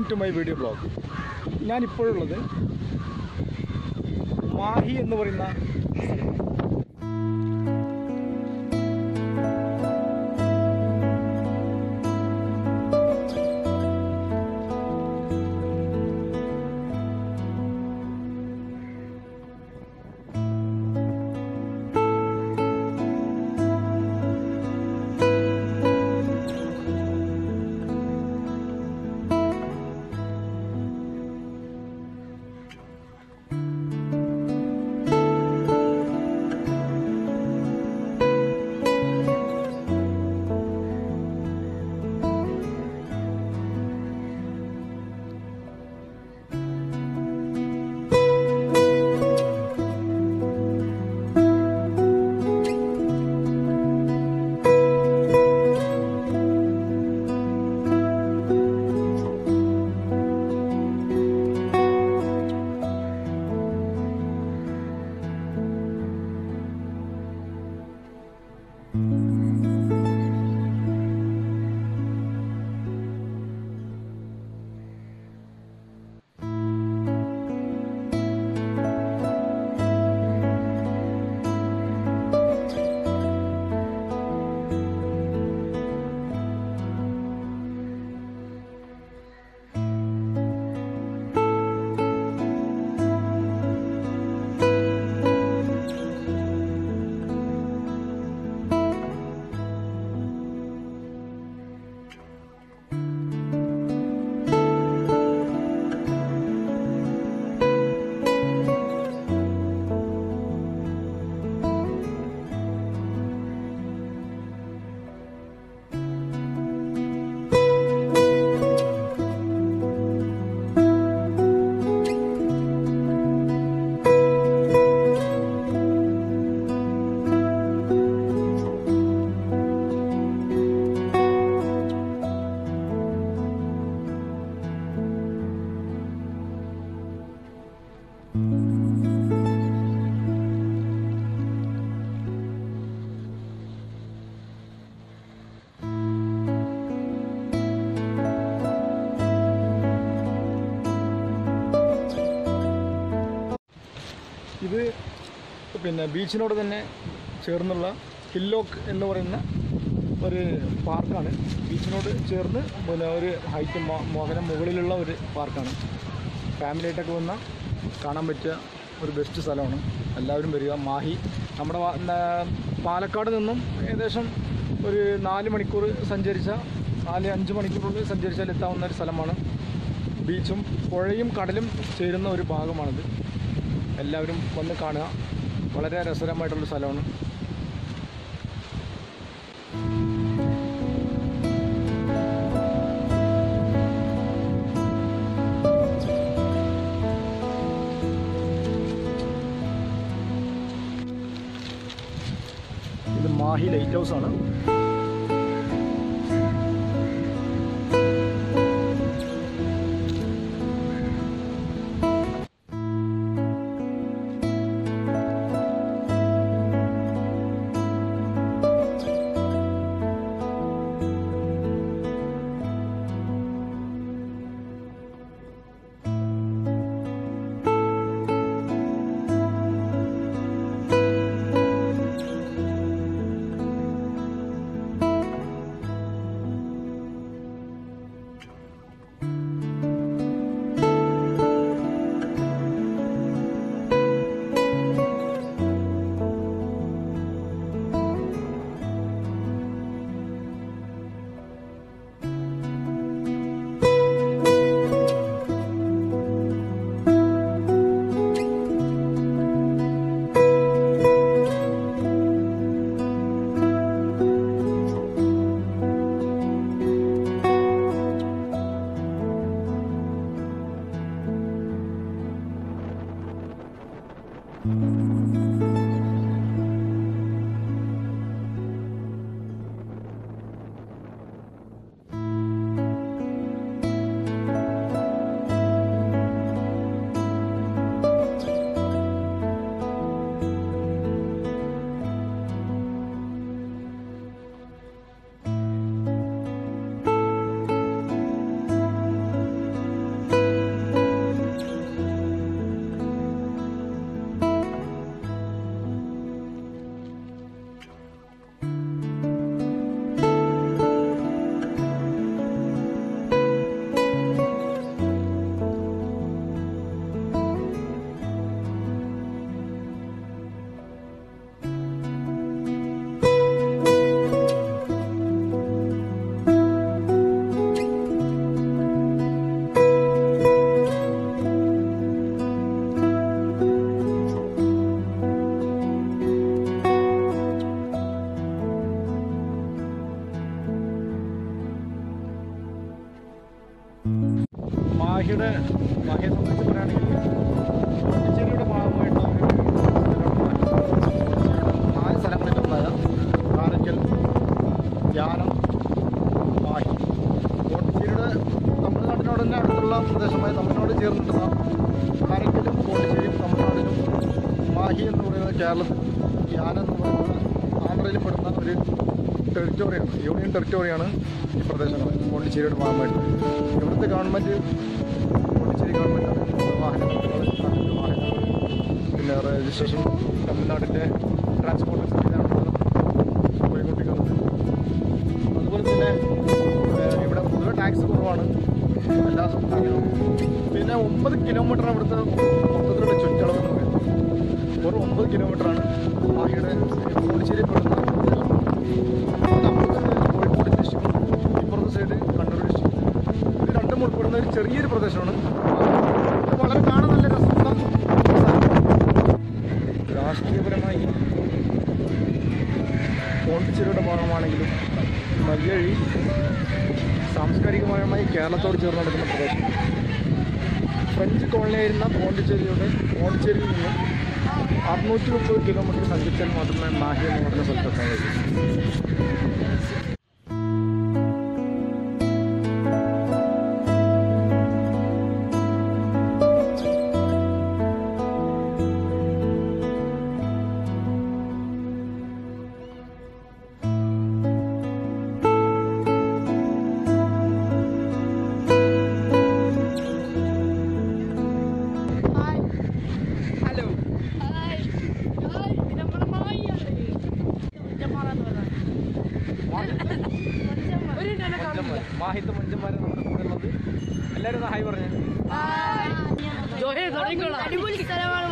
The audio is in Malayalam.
ടു മൈ വീഡിയോ ബ്ലോഗ് ഞാനിപ്പോഴുള്ളത് മാഹി എന്ന് പറയുന്ന ഇത് പിന്നെ ബീച്ചിനോട് തന്നെ ചേർന്നുള്ള ഹില്ലോക്ക് എന്ന് പറയുന്ന ഒരു പാർക്കാണ് ബീച്ചിനോട് ചേർന്ന് പിന്നെ ഒരു ഹൈറ്റ് മോഹനം മുകളിലുള്ള ഒരു പാർക്കാണ് ഫാമിലിയായിട്ടൊക്കെ വന്നാൽ കാണാൻ പറ്റിയ ഒരു ബെസ്റ്റ് സ്ഥലമാണ് എല്ലാവരും വരിക മാഹി നമ്മുടെ വാ- ന- പാലക്കാട് നിന്നും ഏകദേശം ഒരു നാല് മണിക്കൂർ സഞ്ചരിച്ച നാല് അഞ്ച് മണിക്കൂറുള്ളിൽ സഞ്ചരിച്ചാൽ എത്താവുന്ന ഒരു സ്ഥലമാണ് ബീച്ചും പുഴയും കടലും ചേരുന്ന ഒരു ഭാഗമാണിത് എല്ലാവരും വന്ന് കാണുക വളരെ രസകരമായിട്ടുള്ള സ്ഥലമാണ് ഇത് മാഹി ലൈറ്റ് ഹൗസ് ആണ് കേരളത്തിൽ ഈ ആന എന്ന് പറയുന്നത് ആന്ധ്രയിൽ പെടുന്ന ഒരു ടെറിറ്റോറിയാണ് യൂണിയൻ ടെറിറ്റോറിയാണ് ഈ പ്രദേശങ്ങൾ പോണ്ടിച്ചേരിയുടെ ഭാഗമായിട്ട് ഇവിടുത്തെ ഗവൺമെൻറ് പോണ്ടിച്ചേരി ഗവൺമെൻറ്റാണ് വാഹനങ്ങൾ വാഹനം പിന്നെ രജിസ്ട്രേഷൻ തമിഴ്നാടിൻ്റെ ട്രാൻസ്പോർട്ട് സംവിധാനമാണ് പോയിക്കൊണ്ടിരിക്കുന്നത് അതുപോലെ തന്നെ ഏഹ്, ഇവിടെ പൊതുവെ ടാക്സ് കുറവാണ് എല്ലാ സംസ്ഥാനങ്ങളിലും പിന്നെ ഒമ്പത് കിലോമീറ്റർ അവിടുത്തെ മൊത്തത്തിലുള്ള ചുറ്റളവ് എന്ന് പറയുന്നത് വെറും ഒമ്പത് കിലോമീറ്ററാണ് മാഹിയുടെ പോണ്ടിച്ചേരി പെടുന്ന പ്രദേശം അത് അപ്പുറത്ത് കോഴിക്കോട് ഡിസ്ട്രിക്റ്റും ഇപ്പുറത്തെ സൈഡ് കണ്ണൂർ ഡിസ്ട്രിക്റ്റ് ഇത് രണ്ടും ഉൾപ്പെടുന്ന ഒരു ചെറിയൊരു പ്രദേശമാണ് ഇത് വളരെ കാണാൻ നല്ല രസമുള്ള സ്ഥലമാണ്. രാഷ്ട്രീയപരമായി പോണ്ടിച്ചേരിയുടെ ഭാഗമാണെങ്കിലും മയ്യഴി സാംസ്കാരികപരമായി കേരളത്തോട് ചേർന്ന് നടക്കുന്ന പ്രദേശം ഫ്രഞ്ച് കോളനിയായിരുന്ന പോണ്ടിച്ചേരിയുടെ പോണ്ടിച്ചേരിയിൽ നിന്ന് അറുന്നൂറ്റി മുപ്പത് കിലോമീറ്റർ സഞ്ചരിച്ചാൽ മാത്രമേ മാഹി എന്ന് പറഞ്ഞ സ്ഥലത്തെത്താൻ കഴിയൂ ഹലോ മാഹിത്തെ മഞ്ചന്മാരെ നമ്മുടെ കൂടെ ഉള്ളത് എല്ലാവരും ഹായ് പറഞ്ഞു അടിപൊളി സ്ഥലമാണ്